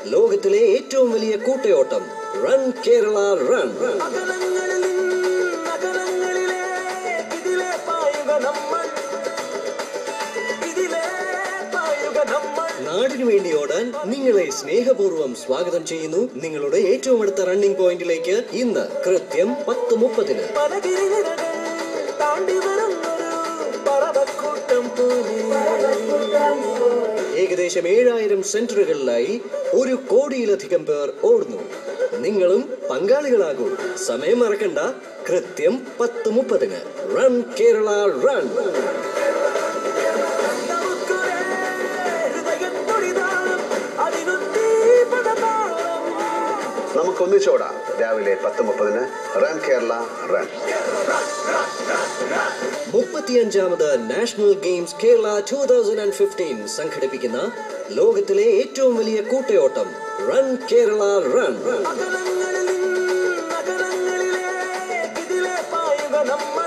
ലോകത്തിലെ ഏറ്റവും വലിയ കൂട്ടയോട്ടം റൺ കേരള റൺ അകലങ്ങളിൽ അകലങ്ങളിലേക്ക് ഇതിലെ പായുക നമ്മൾ ഇതിലെ പായുക നമ്മൾ നാടിനു വേണ്ടി ഓടാൻ നിങ്ങളെ സ്നേഹപൂർവ്വം സ്വാഗതം ചെയ്യുന്നു നിങ്ങളുടെ ഏറ്റവും അടുത്ത റണ്ണിംഗ് പോയിന്റിലേക്ക് ഇന്ന് കൃത്യം പത്ത് മുപ്പതിന് പല ഗിരിനിരകൾ താണ്ടി വരുന്നൊരു പറവക്കൂട്ടം പോലെ ഏകദേശം ഏഴായിരം സെന്ററുകളിലായി ഒരു കോടിയിലധികം പേർ ഓടുന്നു നിങ്ങളും പങ്കാളികളാകൂ സമയം മറക്കണ്ട കൃത്യം പത്ത് മുപ്പതിന് റൺ കേരള റൺ നമുക്കൊരേ ഹൃദയത്തൊടിതാളം അതിനൊത്തീപതാളം നമുക്ക് ഒന്നിച്ചോടാം രാവിലെ പത്ത് മുപ്പതിന് റൺ കേരള റൺ മുപ്പത്തിയഞ്ചാമത് national games Kerala two thousand and fifteen സംഘടിപ്പിക്കുന്ന ലോകത്തിലെ ഏറ്റവും വലിയ കൂട്ടയോട്ടം റൺ കേരള റൺ അകലങ്ങളിൽ അകലങ്ങളിലേക്ക് ഇതിലെ പായുക നമ്മൾ